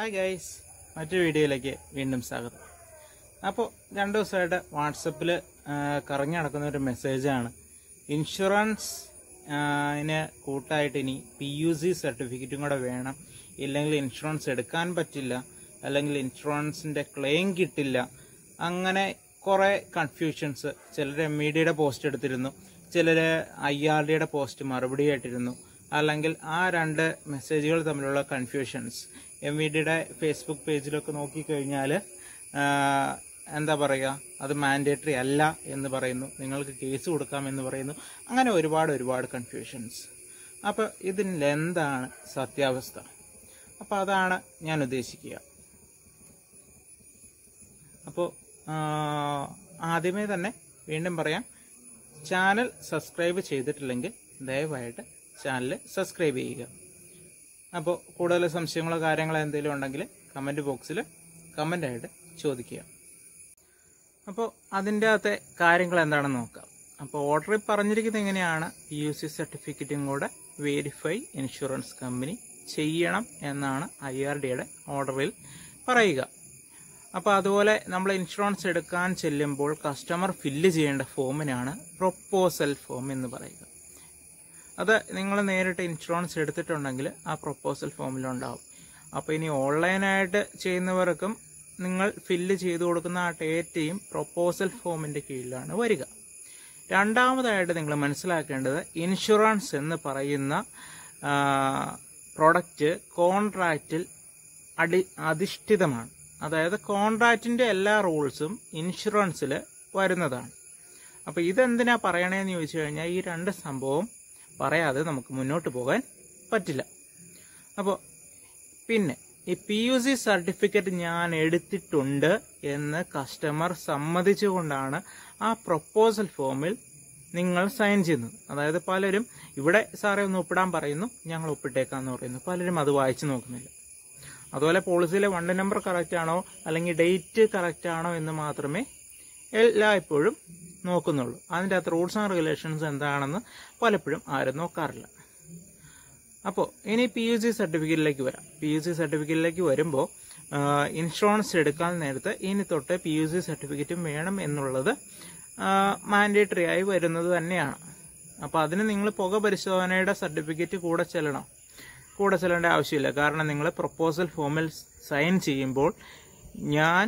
hi guys മറ്റൊരു വീഡിയോയിലേക്ക് വീണ്ടും സ്വാഗതം അപ്പോൾ രണ്ട് ദിവസമായിട്ട് വാട്സപ്പിൽ കറങ്ങി നടക്കുന്ന ഒരു മെസ്സേജാണ് ഇൻഷുറൻസ് ന് കൂട്ടായിട്ട് ഇനി പി യു സി സർട്ടിഫിക്കറ്റും കൂടെ വേണം ഇല്ലെങ്കിൽ ഇൻഷുറൻസ് എടുക്കാൻ പറ്റില്ല അല്ലെങ്കിൽ ഇൻഷുറൻസിൻ്റെ ക്ലെയിം കിട്ടില്ല അങ്ങനെ കുറേ കൺഫ്യൂഷൻസ് ചിലർ എം ഇ ഡിയുടെ പോസ്റ്റ് എടുത്തിരുന്നു ചിലർ ഐ ആർ ഡിയുടെ പോസ്റ്റ് മറുപടി ആയിട്ടിരുന്നു അല്ലെങ്കിൽ ആ രണ്ട് മെസ്സേജുകൾ തമ്മിലുള്ള കൺഫ്യൂഷൻസ് എം വി ഡിയുടെ ഫേസ്ബുക്ക് പേജിലൊക്കെ നോക്കിക്കഴിഞ്ഞാൽ എന്താ പറയുക അത് മാൻഡേറ്ററി അല്ല എന്ന് പറയുന്നു നിങ്ങൾക്ക് കേസ് കൊടുക്കാമെന്ന് പറയുന്നു അങ്ങനെ ഒരുപാട് ഒരുപാട് കൺഫ്യൂഷൻസ് അപ്പോൾ ഇതിൽ എന്താണ് സത്യാവസ്ഥ അപ്പോൾ അതാണ് ഞാൻ ഉദ്ദേശിക്കുക അപ്പോൾ ആദ്യമേ തന്നെ വീണ്ടും പറയാം ചാനൽ സബ്സ്ക്രൈബ് ചെയ്തിട്ടില്ലെങ്കിൽ ദയവായിട്ട് ചാനൽ സബ്സ്ക്രൈബ് ചെയ്യുക അപ്പോൾ കൂടുതൽ സംശയങ്ങളോ കാര്യങ്ങളോ എന്തെങ്കിലും ഉണ്ടെങ്കിൽ കമൻറ്റ് ബോക്സിൽ കമൻ്റായിട്ട് ചോദിക്കുക അപ്പോൾ അതിൻ്റെ അകത്തെ കാര്യങ്ങൾ എന്താണെന്ന് നോക്കാം അപ്പോൾ ഓർഡറിൽ പറഞ്ഞിരിക്കുന്നത് എങ്ങനെയാണ് പി യു സി സർട്ടിഫിക്കറ്റും കൂടെ വേരിഫൈ ഇൻഷുറൻസ് കമ്പനി ചെയ്യണം എന്നാണ് ഐ ആർ ഡിയുടെ ഓർഡറിൽ പറയുക അപ്പോൾ അതുപോലെ നമ്മൾ ഇൻഷുറൻസ് എടുക്കാൻ ചെല്ലുമ്പോൾ കസ്റ്റമർ ഫില്ല് ചെയ്യേണ്ട ഫോമിനാണ് പ്രൊപ്പോസൽ ഫോം എന്ന് പറയുക അത് നിങ്ങൾ നേരിട്ട് ഇൻഷുറൻസ് എടുത്തിട്ടുണ്ടെങ്കിൽ ആ പ്രൊപ്പോസൽ ഫോമിലുണ്ടാവും അപ്പോൾ ഇനി ഓൺലൈനായിട്ട് ചെയ്യുന്നവർക്കും നിങ്ങൾ ഫില്ല് ചെയ്തു കൊടുക്കുന്ന ആ ഡേറ്റയും പ്രൊപ്പോസൽ ഫോമിൻ്റെ കീഴിലാണ് വരിക രണ്ടാമതായിട്ട് നിങ്ങൾ മനസ്സിലാക്കേണ്ടത് ഇൻഷുറൻസ് എന്ന് പറയുന്ന പ്രൊഡക്റ്റ് കോൺട്രാക്റ്റിൽ അടി അധിഷ്ഠിതമാണ് അതായത് കോൺട്രാക്റ്റിൻ്റെ എല്ലാ റൂൾസും ഇൻഷുറൻസിൽ വരുന്നതാണ് അപ്പോൾ ഇതെന്തിനാ പറയണേന്ന് ചോദിച്ചു കഴിഞ്ഞാൽ ഈ രണ്ട് സംഭവം പറയാതെ നമുക്ക് മുന്നോട്ട് പോകാൻ പറ്റില്ല അപ്പോൾ പിന്നെ ഈ പി യു സി സർട്ടിഫിക്കറ്റ് ഞാൻ എടുത്തിട്ടുണ്ട് എന്ന് കസ്റ്റമർ സമ്മതിച്ചുകൊണ്ടാണ് ആ പ്രൊപ്പോസൽ ഫോമിൽ നിങ്ങൾ സൈൻ ചെയ്യുന്നത് അതായത് പലരും ഇവിടെ സാറേ ഒന്ന് ഒപ്പിടാൻ പറയുന്നു ഞങ്ങൾ ഒപ്പിട്ടേക്കാന്ന് പറയുന്നു പലരും അത് വായിച്ചു നോക്കുന്നില്ല അതുപോലെ പോളിസിയിലെ വണ്ടി നമ്പർ കറക്റ്റ് ആണോ അല്ലെങ്കിൽ ഡേറ്റ് കറക്റ്റ് ആണോ എന്ന് മാത്രമേ എല്ലായ്പ്പോഴും നോക്കുന്നുള്ളൂ അതിൻ്റെ അകത്ത് റൂൾസ് ആൻഡ് റെഗുലേഷൻസ് എന്താണെന്ന് പലപ്പോഴും ആരും നോക്കാറില്ല അപ്പോൾ ഇനി പി യു സി സർട്ടിഫിക്കറ്റിലേക്ക് വരാം പി യു സി സർട്ടിഫിക്കറ്റിലേക്ക് വരുമ്പോൾ ഇൻഷുറൻസ് എടുക്കാൻ നേരത്തെ ഇനി തൊട്ട് പി യു സി സർട്ടിഫിക്കറ്റും വേണം എന്നുള്ളത് മാൻഡേറ്ററി ആയി വരുന്നത് തന്നെയാണ് അപ്പോൾ അതിന് നിങ്ങൾ പുക പരിശോധനയുടെ സർട്ടിഫിക്കറ്റ് കൂടെ ചെല്ലണം കൂടെ ചെല്ലേണ്ട ആവശ്യമില്ല കാരണം നിങ്ങൾ പ്രപ്പോസൽ ഫോമിൽ സൈൻ ചെയ്യുമ്പോൾ ഞാൻ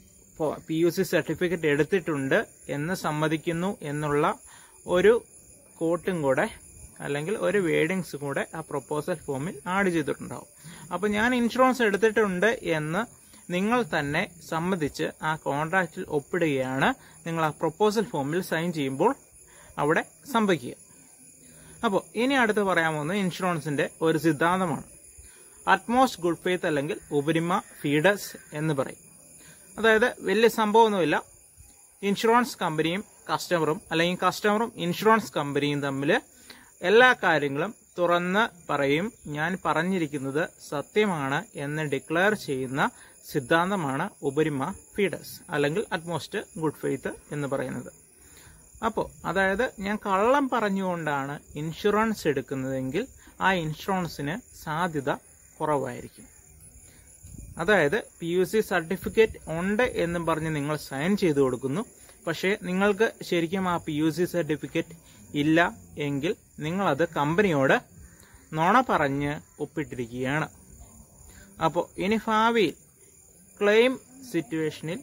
പി യു സി സർട്ടിഫിക്കറ്റ് എടുത്തിട്ടുണ്ട് എന്ന് സമ്മതിക്കുന്നു എന്നുള്ള ഒരു കോട്ടും കൂടെ അല്ലെങ്കിൽ ഒരു വേഡിങ്സ് കൂടെ ആ പ്രപ്പോസൽ ഫോമിൽ ആഡ് ചെയ്തിട്ടുണ്ടാവും അപ്പോൾ ഞാൻ ഇൻഷുറൻസ് എടുത്തിട്ടുണ്ട് എന്ന് നിങ്ങൾ തന്നെ സമ്മതിച്ച് ആ കോൺട്രാക്റ്റിൽ ഒപ്പിടുകയാണ് നിങ്ങൾ ആ പ്രപ്പോസൽ ഫോമിൽ സൈൻ ചെയ്യുമ്പോൾ അവിടെ സംഭവിക്കുക അപ്പോൾ ഇനി അടുത്ത് പറയാൻ പോകുന്നത് ഇൻഷുറൻസിന്റെ ഒരു സിദ്ധാന്തമാണ് അറ്റ്മോസ്റ്റ് ഗുഡ് ഫെയ്ത്ത് അല്ലെങ്കിൽ ഉപരിമ ഫീഡേഴ്സ് എന്ന് പറയും അതായത് വലിയ സംഭവമൊന്നുമില്ല ഇൻഷുറൻസ് കമ്പനിയും കസ്റ്റമറും അല്ലെങ്കിൽ കസ്റ്റമറും ഇൻഷുറൻസ് കമ്പനിയും തമ്മിൽ എല്ലാ കാര്യങ്ങളും തുറന്ന് പറയും ഞാൻ പറഞ്ഞിരിക്കുന്നത് സത്യമാണ് എന്ന് ഡിക്ലെയർ ചെയ്യുന്ന സിദ്ധാന്തമാണ് ഉപരിമ ഫീഡേഴ്സ് അല്ലെങ്കിൽ അറ്റ്മോസ്റ്റ് ഗുഡ് ഫെയ്ത്ത് എന്ന് പറയുന്നത് അപ്പോൾ അതായത് ഞാൻ കള്ളം പറഞ്ഞുകൊണ്ടാണ് ഇൻഷുറൻസ് എടുക്കുന്നതെങ്കിൽ ആ ഇൻഷുറൻസിന് സാധ്യത കുറവായിരിക്കും അതായത് പി യു സി സർട്ടിഫിക്കറ്റ് ഉണ്ട് എന്നും പറഞ്ഞ് നിങ്ങൾ സൈൻ ചെയ്തു കൊടുക്കുന്നു പക്ഷേ നിങ്ങൾക്ക് ശരിക്കും ആ പി യു സി സർട്ടിഫിക്കറ്റ് ഇല്ല എങ്കിൽ നിങ്ങളത് കമ്പനിയോട് നുണ പറഞ്ഞ് ഒപ്പിട്ടിരിക്കുകയാണ് അപ്പോൾ ഇനി ഭാവിയിൽ ക്ലെയിം സിറ്റുവേഷനിൽ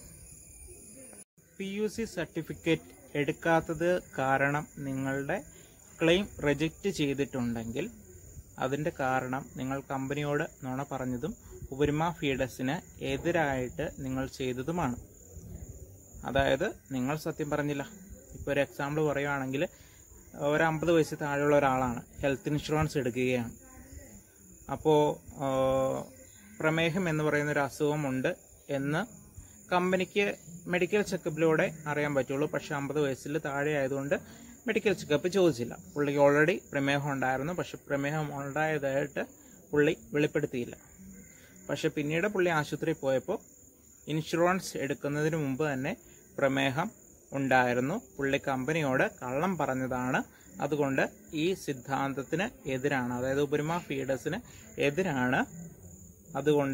പി യു സി സർട്ടിഫിക്കറ്റ് എടുക്കാത്തത് കാരണം നിങ്ങളുടെ ക്ലെയിം റിജക്റ്റ് ചെയ്തിട്ടുണ്ടെങ്കിൽ അതിൻ്റെ കാരണം നിങ്ങൾ കമ്പനിയോട് നുണ പറഞ്ഞതും ഉപരിമ ഫീഡേഴ്സിന് എതിരായിട്ട് നിങ്ങൾ ചെയ്തതുമാണ് അതായത് നിങ്ങൾ സത്യം പറഞ്ഞില്ല ഇപ്പോൾ ഒരു എക്സാമ്പിൾ പറയുകയാണെങ്കിൽ ഒരു അമ്പത് വയസ്സ് താഴെയുള്ള ഒരാളാണ് ഹെൽത്ത് ഇൻഷുറൻസ് എടുക്കുകയാണ് അപ്പോൾ പ്രമേഹം എന്ന് പറയുന്ന ഒരു അസുഖമുണ്ട് എന്ന് കമ്പനിക്ക് മെഡിക്കൽ ചെക്കപ്പിലൂടെ അറിയാൻ പറ്റുള്ളൂ പക്ഷെ അമ്പത് വയസ്സിൽ താഴെ ആയതുകൊണ്ട് മെഡിക്കൽ ചെക്കപ്പ് ചോദിച്ചില്ല പുള്ളിക്ക് ഓൾറെഡി പ്രമേഹം ഉണ്ടായിരുന്നു പക്ഷെ പ്രമേഹം ഉണ്ടായതായിട്ട് പുള്ളി വെളിപ്പെടുത്തിയില്ല പക്ഷെ പിന്നീട് പുള്ളി ആശുപത്രിയിൽ പോയപ്പോൾ ഇൻഷുറൻസ് എടുക്കുന്നതിന് മുമ്പ് തന്നെ പ്രമേഹം ഉണ്ടായിരുന്നു പുള്ളി കമ്പനിയോട് കള്ളം പറഞ്ഞതാണ് അതുകൊണ്ട് ഈ സിദ്ധാന്തത്തിന് എതിരാണ് അതായത് ഉപരിമ ഫീഡേഴ്സിന് എതിരാണ് അതുകൊണ്ട്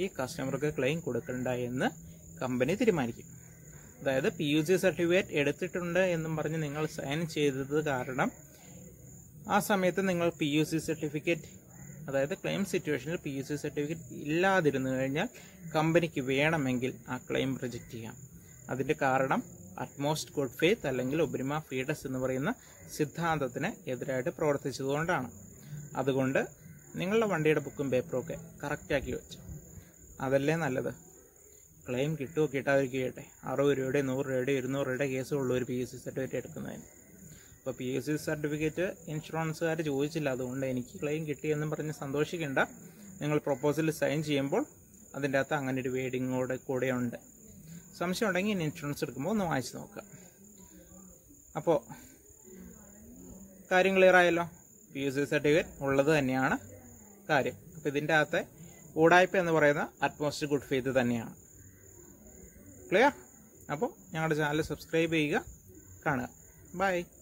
ഈ കസ്റ്റമർക്ക് ക്ലെയിം കൊടുക്കണ്ട എന്ന് കമ്പനി തീരുമാനിക്കും അതായത് പി യു സി സർട്ടിഫിക്കറ്റ് എടുത്തിട്ടുണ്ട് എന്നും പറഞ്ഞ് നിങ്ങൾ സൈൻ ചെയ്തത് കാരണം ആ സമയത്ത് നിങ്ങൾ പി യു സി സർട്ടിഫിക്കറ്റ് അതായത് ക്ലെയിം സിറ്റുവേഷനിൽ പി യു സി സർട്ടിഫിക്കറ്റ് ഇല്ലാതിരുന്നു കഴിഞ്ഞാൽ കമ്പനിക്ക് വേണമെങ്കിൽ ആ ക്ലെയിം റിജക്റ്റ് ചെയ്യാം അതിൻ്റെ കാരണം അറ്റ്മോസ്റ്റ് ഗുഡ് ഫെയ്ത്ത് അല്ലെങ്കിൽ ഒബ്രിമ ഫീഡസ് എന്ന് പറയുന്ന സിദ്ധാന്തത്തിന് എതിരായിട്ട് പ്രവർത്തിച്ചതുകൊണ്ടാണ് അതുകൊണ്ട് നിങ്ങളുടെ വണ്ടിയുടെ ബുക്കും പേപ്പറും ഒക്കെ കറക്റ്റാക്കി വെച്ചു അതല്ലേ നല്ലത് ക്ലെയിം കിട്ടുമോ കിട്ടാതിരിക്കട്ടെ അറുപത് രൂപയുടെ നൂറ് രൂപയുടെ ഇരുന്നൂറ് രൂപയുടെ കേസുള്ള ഒരു പി എസ് സി സർട്ടിഫിക്കറ്റ് എടുക്കുന്നതിന് അപ്പോൾ പി എസ് സി സർട്ടിഫിക്കറ്റ് ഇൻഷുറൻസുകാർ ചോദിച്ചില്ല അതുകൊണ്ട് എനിക്ക് ക്ലെയിം കിട്ടിയെന്നും പറഞ്ഞ് സന്തോഷിക്കേണ്ട നിങ്ങൾ പ്രൊപ്പോസൽ സൈൻ ചെയ്യുമ്പോൾ അതിൻ്റെ അകത്ത് അങ്ങനെ ഒരു വേഡിങ്ങോടെ കൂടെ ഉണ്ട് സംശയം ഉണ്ടെങ്കിൽ ഇൻഷുറൻസ് എടുക്കുമ്പോൾ ഒന്ന് വായിച്ച് നോക്കുക അപ്പോൾ കാര്യം ക്ലിയർ ആയല്ലോ പി യു സി സർട്ടിഫിക്കറ്റ് ഉള്ളത് തന്നെയാണ് കാര്യം അപ്പോൾ ഇതിൻ്റെ അകത്തെ ഊടായ്പ എന്ന് പറയുന്ന അറ്റ്മോസ്റ്റ് ഗുഡ് ഫെയ്ത്ത് തന്നെയാണ് ക്ലിയർ അപ്പോൾ ഞങ്ങളുടെ ചാനൽ സബ്സ്ക്രൈബ് ചെയ്യുക കാണുക ബൈ